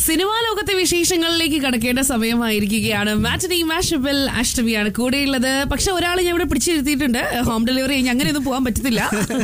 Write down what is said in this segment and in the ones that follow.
Cinema ലോകത്തെ വിശേഷങ്ങളിലേക്ക് കടക്കേണ്ട സമയമായിരിക്കുകയാണ് matinee മാഷബിൽ അഷ്ടമിയാണ് കൂടെയുള്ളത് പക്ഷെ ഒരാളെ ഞാൻ ഇവിടെ പിടിച്ചിരുത്തിയിട്ടുണ്ട് ഹോം ഡെലിവറി കഴിഞ്ഞ് അങ്ങനെയൊന്നും പോകാൻ പറ്റത്തില്ല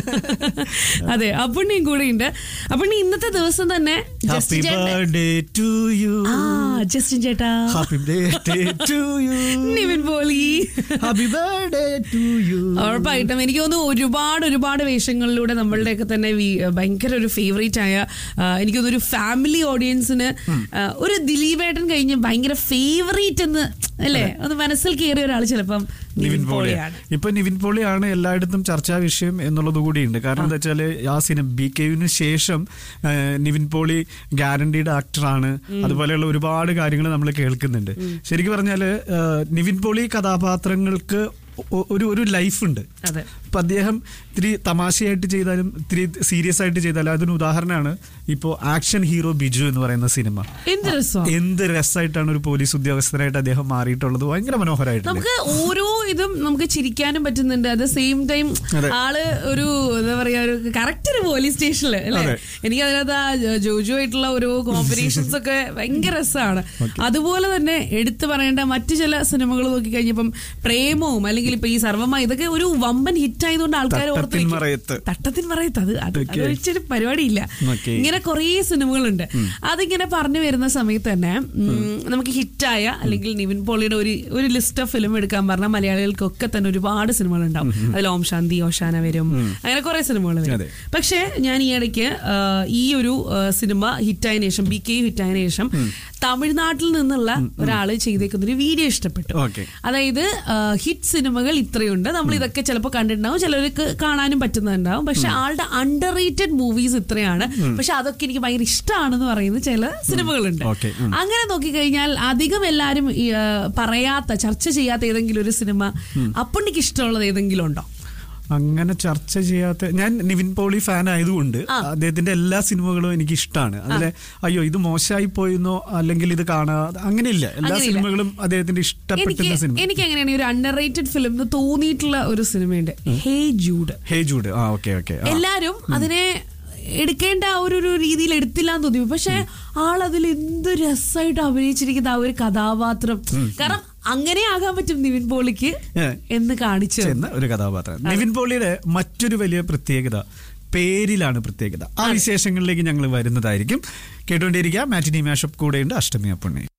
അതെ അപ്പുണ്ണിയും കൂടെയുണ്ട് അപ്പുണ്ണി ഇന്നത്തെ ദിവസം തന്നെ ഹാപ്പി ജസ്റ്റിൻ ചേട്ടൻ ബർത്ത്ഡേ ടു യു ആ ജസ്റ്റിൻ ചേട്ടാ happy birthday to you Nivin Pauly happy birthday to you ഉറപ്പായിട്ടും എനിക്ക് തോന്നുന്നു ഒരുപാട് ഒരുപാട് വേഷങ്ങളിലൂടെ നമ്മളുടെയൊക്കെ തന്നെ വി- ഭയങ്കര ഒരു ഫേവറേറ്റ് ആയ ആ, എനിക്ക് തോന്നുന്നു ഒരു ഫാമിലി ഓഡിയൻസിന് ആ, ഒരു ദിലീപേട്ടൻ കഴിഞ്ഞ് ഭയങ്കര ഫേവറേറ്റ് എന്ന് അല്ലേ ഒന്ന് മനസ്സിൽ കയറിയ ഒരാൾ ചിലപ്പം നിവിൻ പോളി പോളിയാണ് ഇപ്പൊ നിവിൻ പോളിയാണ് എല്ലായിടത്തും ചർച്ചാ വിഷയം എന്നുള്ളത് കൂടിയുണ്ട് കാരണം എന്താ വെച്ചാല് ആ സിനിമ ബി കെയുവിന് ശേഷം ആ, നിവിൻ പോളി ഗ്യാരണ്ടീഡ് ആക്ടറാണ് അതുപോലെയുള്ള ഒരുപാട് കാര്യങ്ങൾ നമ്മൾ കേൾക്കുന്നുണ്ട് ശരിക്കും പറഞ്ഞാല് ആ, നിവിൻ പോളി കഥാപാത്രങ്ങൾക്ക് ഒ- ഒരു ഒരു ലൈഫ് ഉണ്ട് അതെ അപ്പൊ അദ്ദേഹം ഇത്തിരി തമാശയായിട്ട് ചെയ്താലും ഇത്തിരി സീരിയസ് ആയിട്ട് ചെയ്താലും അതിന് ഉദാഹരണമാണ് ഇപ്പോൾ ആക്ഷൻ ഹീറോ ബിജു എന്ന് പറയുന്ന സിനിമ എന്ത് രസമാണ് എന്ത് രസമായിട്ടാണ് ഒരു പോലീസ് ഉദ്യോഗസ്ഥനായിട്ട് അദ്ദേഹം മാറിയിട്ടുള്ളത് ഭയങ്കര മനോഹരമായിട്ടുണ്ട് നമുക്ക് ഓരോ ഇതും നമുക്ക് ചിരിക്കാനും പറ്റുന്നുണ്ട് അറ്റ് സെയിം ടൈം അതെ. ആള് ഒരു എന്താ പറയാ ഒരു കറക്റ്റ് ഒരു പോലീസ് സ്റ്റേഷനില് അല്ലെ അതെ. എനിക്ക് അതിനകത്ത് ആ ജോ- ജോജു ആയിട്ടുള്ള ഓരോ കോമ്പിനേഷൻസ് ഒക്കെ ഭയങ്കര രസമാണ് അതുപോലെ തന്നെ എടുത്തു പറയേണ്ട മറ്റു ചില സിനിമകൾ നോക്കി കഴിഞ്ഞപ്പം പ്രേമവും അല്ലെങ്കിൽ ഇപ്പൊ ഈ സർവമായ ഇതൊക്കെ ഒരു വമ്പൻ ഹിറ്റ് ആയതുകൊണ്ട് ആൾക്കാർ ഓർത്ത് തട്ടത്തിൻ വെക്കും. മറയത്ത്. തട്ടത്തിൻ മറയത്ത് അത് അത് Okay. അതൊഴിച്ചൊരു പരിപാടിയില്ല Okay. ഇങ്ങനെ കുറേ സിനിമകളുണ്ട് അതിങ്ങനെ പറഞ്ഞു വരുന്ന സമയത്ത് തന്നെ ഉം, നമുക്ക് ഹിറ്റായ അല്ലെങ്കിൽ നിവിൻ പോളിയുടെ ഒരു ഒരു ലിസ്റ്റ് ഓഫ് ഫിലിം എടുക്കാൻ പറഞ്ഞാൽ മലയാളികൾക്കൊക്കെ തന്നെ ഒരുപാട് സിനിമകൾ ഉണ്ടാവും അതിൽ ഓം ശാന്തി ഓശാന വരും അങ്ങനെ കുറെ സിനിമകൾ വരും അതെ. പക്ഷേ ഞാൻ ഈ ഇടയ്ക്ക് ആ, ഈ ഒരു ആ, സിനിമ ഹിറ്റായതിനു ശേഷം ബി കെ ഹിറ്റായതിനു ശേഷം തമിഴ്നാട്ടിൽ നിന്നുള്ള ഒരാൾ ചെയ്തേക്കുന്ന ഒരു വീഡിയോ ഇഷ്ടപ്പെട്ടു Okay. അതായത് ഹിറ്റ് സിനിമകൾ ഇത്രയുണ്ട് നമ്മൾ ഇതൊക്കെ ചിലപ്പോൾ കണ്ടിട്ടുണ്ടാവും ചിലർക്ക് കാണാനും പറ്റുന്നുണ്ടാവും പക്ഷെ ആളുടെ അണ്ടർ റേറ്റഡ് മൂവീസ് ഇത്രയാണ് പക്ഷെ അതൊക്കെ എനിക്ക് ഭയങ്കര ഇഷ്ടമാണെന്ന് പറയുന്ന ചില സിനിമകളുണ്ട് Okay. ഉം. അങ്ങനെ നോക്കിക്കഴിഞ്ഞാൽ അധികം എല്ലാരും ഈ, ആ, പറയാത്ത ചർച്ച ചെയ്യാത്ത ഏതെങ്കിലും ഒരു സിനിമ അപ്പുണ്ണിക്ക് ഇഷ്ടമുള്ളത് ഏതെങ്കിലും ഉണ്ടോ അങ്ങനെ ചർച്ച ചെയ്യാത്ത ഞാൻ നിവിൻ പോളി ഫാൻ ആയതുകൊണ്ട് അദ്ദേഹത്തിന്റെ എല്ലാ സിനിമകളും എനിക്ക് ഇഷ്ടമാണ് അതിലെ അയ്യോ ഇത് മോശമായി പോയെന്നോ അല്ലെങ്കിൽ ഇത് കാണാ അങ്ങനെയില്ല എല്ലാ അങ്ങനെയില്ല. സിനിമകളും അദ്ദേഹത്തിന്റെ എനിക്ക് ഇഷ്ടപ്പെട്ടുന്ന സിനിമ എനിക്ക് എങ്ങനെയാണ് ഒരു അണ്ടർ റേറ്റഡ് ഫിലിം എന്ന് തോന്നിയിട്ടുള്ള ഒരു സിനിമയുണ്ട് ഹേ ജൂഡ് ഹേ ജൂഡ് ആ ഓക്കെ ഓക്കെ എല്ലാരും അതിനെ എടുക്കേണ്ട ആ ഒരു ഒരു രീതിയിൽ എടുത്തില്ല എന്ന് തോന്നി പക്ഷെ ആൾ അതിൽ എന്ത് രസമായിട്ട് അഭിനയിച്ചിരിക്കുന്ന ആ ഒരു കഥാപാത്രം കാരണം അങ്ങനെ ആകാൻ പറ്റും നിവിൻ പോളിക്ക് ഏ. എന്ന് കാണിച്ചു ചെന്ന ഒരു കഥാപാത്രം നിവിൻ പോളിയുടെ മറ്റൊരു വലിയ പ്രത്യേകത പേരിലാണ് പ്രത്യേകത ആ വിശേഷങ്ങളിലേക്ക് ഞങ്ങൾ വരുന്നതായിരിക്കും കേട്ടുകൊണ്ടിരിക്കുക മാറ്റിനി മാഷപ്പ് കൂടെയുണ്ട് അഷ്ടമി അപ്പുണ്ണി